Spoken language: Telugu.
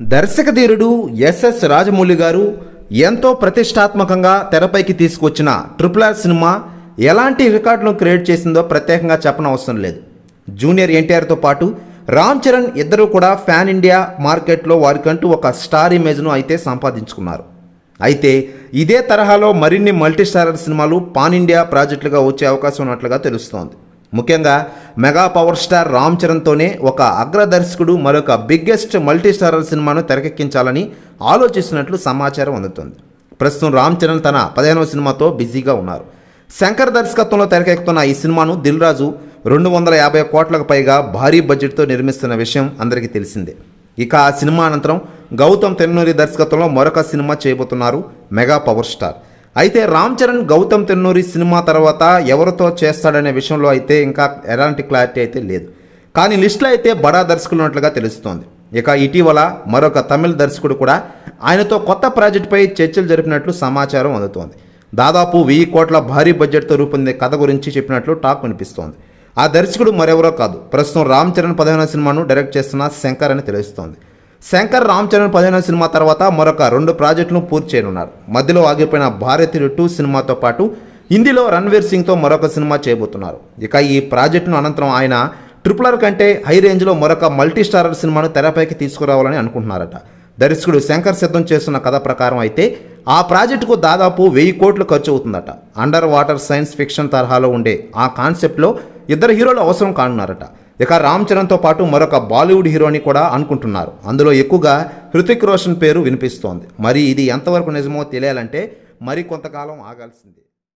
దర్శకధీరుడు ఎస్ఎస్ రాజమౌళి గారు ఎంతో ప్రతిష్టాత్మకంగా తెరపైకి తీసుకొచ్చిన ట్రిపుల్ ఆర్ సినిమా ఎలాంటి రికార్డులను క్రియేట్ చేసిందో ప్రత్యేకంగా చెప్పనవసరం లేదు జూనియర్ ఎన్టీఆర్తో పాటు రామ్ చరణ్ ఇద్దరు కూడా ఫ్యాన్ ఇండియా మార్కెట్లో వారికంటూ ఒక స్టార్ ఇమేజ్ను అయితే సంపాదించుకున్నారు అయితే ఇదే తరహాలో మరిన్ని మల్టీ స్టారర్ సినిమాలు పాన్ ఇండియా ప్రాజెక్టులుగా వచ్చే అవకాశం ఉన్నట్లుగా తెలుస్తోంది ముఖ్యంగా మెగా పవర్ స్టార్ రామ్ చరణ్తోనే ఒక అగ్ర దర్శకుడు మరొక బిగ్గెస్ట్ మల్టీ స్టారర్ సినిమాను తెరకెక్కించాలని ఆలోచిస్తున్నట్లు సమాచారం అందుతుంది ప్రస్తుతం రామ్ చరణ్ తన పదిహేనవ సినిమాతో బిజీగా ఉన్నారు శంకర్ దర్శకత్వంలో తెరకెక్కుతున్న ఈ సినిమాను దిల్ రాజు రెండు వందల యాభై కోట్లకు పైగా భారీ బడ్జెట్తో నిర్మిస్తున్న విషయం అందరికీ తెలిసిందే ఇక ఆ సినిమా అనంతరం గౌతమ్ తెన్నూరి దర్శకత్వంలో మరొక సినిమా చేయబోతున్నారు మెగా పవర్ స్టార్ అయితే రామ్ చరణ్ గౌతమ్ తెన్నూరి సినిమా తర్వాత ఎవరితో చేస్తాడనే విషయంలో అయితే ఇంకా ఎలాంటి క్లారిటీ అయితే లేదు కానీ లిస్టులో అయితే బడా దర్శకులు ఉన్నట్లుగా తెలుస్తోంది ఇక ఇటీవల మరొక తమిళ దర్శకుడు కూడా ఆయనతో కొత్త ప్రాజెక్టుపై చర్చలు జరిపినట్లు సమాచారం అందుతోంది దాదాపు వెయ్యి కోట్ల భారీ బడ్జెట్తో రూపొందే కథ గురించి చెప్పినట్లు టాక్ వినిపిస్తోంది ఆ దర్శకుడు మరెవరో కాదు ప్రస్తుతం రామ్ చరణ్ పదిహేనవ సినిమాను డైరెక్ట్ చేస్తున్న శంకర్ అని తెలుస్తోంది శంకర్ రామ్ చరణ్ పదిహేనవ సినిమా తర్వాత మరొక రెండు ప్రాజెక్టులను పూర్తి చేయనున్నారు మధ్యలో ఆగిపోయిన భారతీయుడు టూ సినిమాతో పాటు హిందీలో రణ్వీర్ సింగ్తో మరొక సినిమా చేయబోతున్నారు ఇక ఈ ప్రాజెక్టును అనంతరం ఆయన ట్రిపుల్ ఆర్ కంటే హై రేంజ్లో మరొక మల్టీ స్టారర్ సినిమాను తెరపైకి తీసుకురావాలని అనుకుంటున్నారట దర్శకుడు శంకర్ సిద్ధం చేస్తున్న కథ ప్రకారం అయితే ఆ ప్రాజెక్టుకు దాదాపు వెయ్యి కోట్లు ఖర్చు అవుతుందట అండర్ వాటర్ సైన్స్ ఫిక్షన్ తరహాలో ఉండే ఆ కాన్సెప్ట్లో ఇద్దరు హీరోలు అవసరం కానున్నారట ఇక రామ్ చరణ్తో పాటు మరొక బాలీవుడ్ హీరోని కూడా అనుకుంటున్నారు అందులో ఎక్కువగా హృతిక్ రోషన్ పేరు వినిపిస్తోంది మరి ఇది ఎంతవరకు నిజమో తెలియాలంటే మరి కొంతకాలం ఆగాల్సిందే